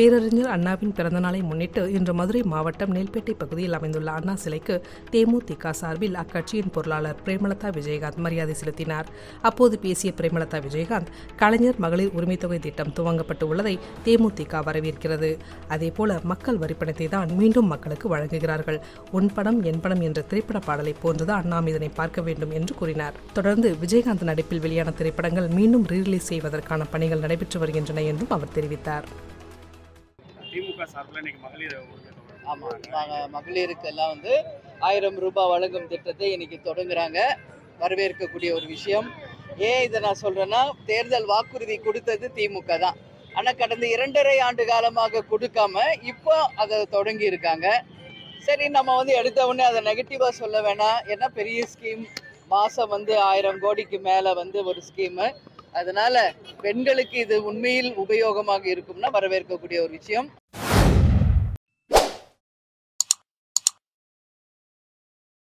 பேரறிஞர் அண்ணாவின் பிறந்தநாளை முன்னிட்டு இன்று மதுரை மாவட்டம் நெல்பேட்டை பகுதியில் அமைந்துள்ள அண்ணா சிலைக்கு தேமுதிக சார்பில் அக்கட்சியின் பொருளாளர் பிரேமலதா விஜயகாந்த் மரியாதை செலுத்தினார் அப்போது பேசிய பிரேமலதா விஜயகாந்த் கலைஞர் மகளிர் உரிமைத் தொகை திட்டம் துவங்கப்பட்டு உள்ளதை தேமுதிக வரவேற்கிறது அதேபோல மக்கள் வரிப்பணத்தை தான் மீண்டும் மக்களுக்கு வழங்குகிறார்கள் உன் படம் என் படம் என்ற திரைப்பட பாடலை போன்றுதான் நாம் இதனை பார்க்க வேண்டும் என்று கூறினார் தொடர்ந்து விஜயகாந்த் நடிப்பில் வெளியான திரைப்படங்கள் மீண்டும் ரீரிலீஸ் செய்வதற்கான பணிகள் நடைபெற்று வருகின்றன என்றும் அவர் தெரிவித்தார் திமுக சார்பில் இன்னைக்கு மகளிர் உரிமை தொகை ஆமாம் மக- மகளிருக்கு எல்லாம் வந்து ஆயிரம் ரூபாய் வழங்கும் திட்டத்தை இன்னைக்கு தொடங்குறாங்க வரவேற்கக்கூடிய ஒரு விஷயம் ஏன் இதை நான் சொல்றேன்னா தேர்தல் வாக்குறுதி கொடுத்தது திமுக தான் ஆனால் கடந்த இரண்டரை ஆண்டு காலமாக கொடுக்காம இப்போ அதை தொடங்கி இருக்காங்க சரி நம்ம வந்து எடுத்த உடனே அதை நெகட்டிவாக சொல்ல வேணாம் ஏன்னா பெரிய ஸ்கீம் மாதம் வந்து ஆயிரம் கோடிக்கு மேலே வந்து ஒரு ஸ்கீமு அதனால பெண்களுக்கு இது உண்மையில் உபயோகமாக இருக்கும்னா வரவேற்கக்கூடிய ஒரு விஷயம்